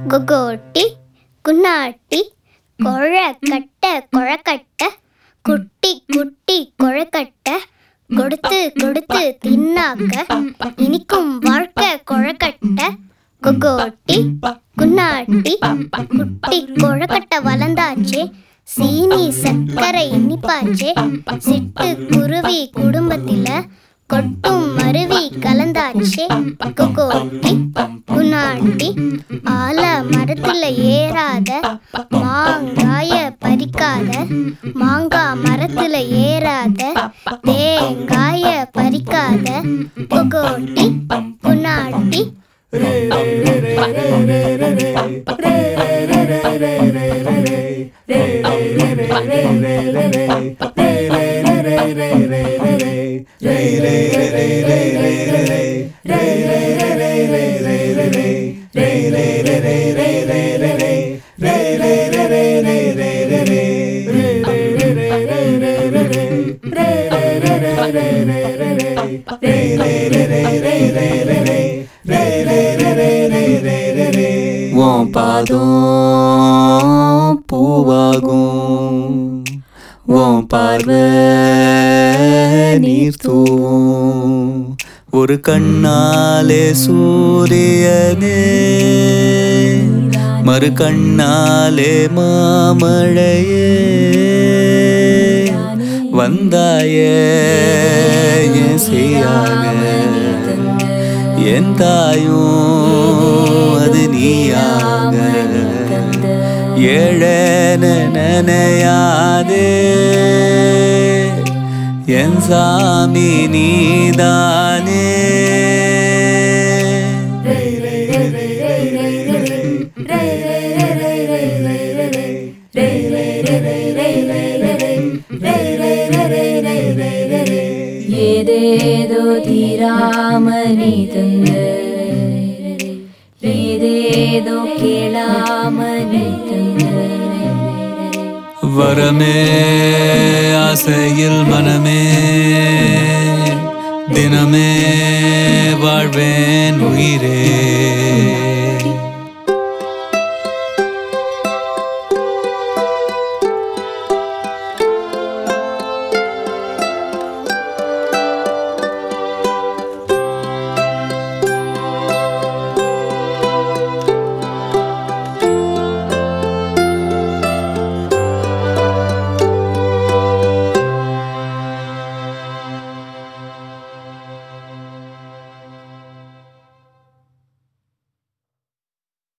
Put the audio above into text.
கொகோட்டி குன்னாட்டி கொழக்கட்ட கொழக்கட்ட குட்டி குட்டி கொழக்கட்ட கொடுத்து கொடுத்து தின்னாக்க இனிக்கும் வாழ்க்கை கொழக்கட்ட கொகோட்டி குன்னாட்டி குட்டி கொழக்கட்ட வளர்ந்தாச்சே சீனி சர்க்கரை இனிப்பாச்சே சிட்டு குருவி குடும்பத்தில கொட்டும் மருவி கலந்தாச்சே கொகோட்டி குன்னாட்டி ஆல மரத்துல ஏறாத மாங்காய பறிக்காத மாங்கா மரத்துல ஏறாத தேங்காய பறிக்காத கொகோட்டி குன்னாட்டி உன் பாதம் பூவாகும் உன் பார்வை நீர் தூவும் ஒரு கண்ணாலே சூரியனே மறு கண்ணாலே மாமழையே வந்தாயே என் செய்யாக என் தாயும் அது நீயாக ஏழன நினையாதே என் சாமி நீதானே ஏதேதோ தீராமணி தந்த ஏதேதோ கேளாமணி தந்த வரமே ஆசையில் மனமே தினமே வாழ்வேன் உயிரே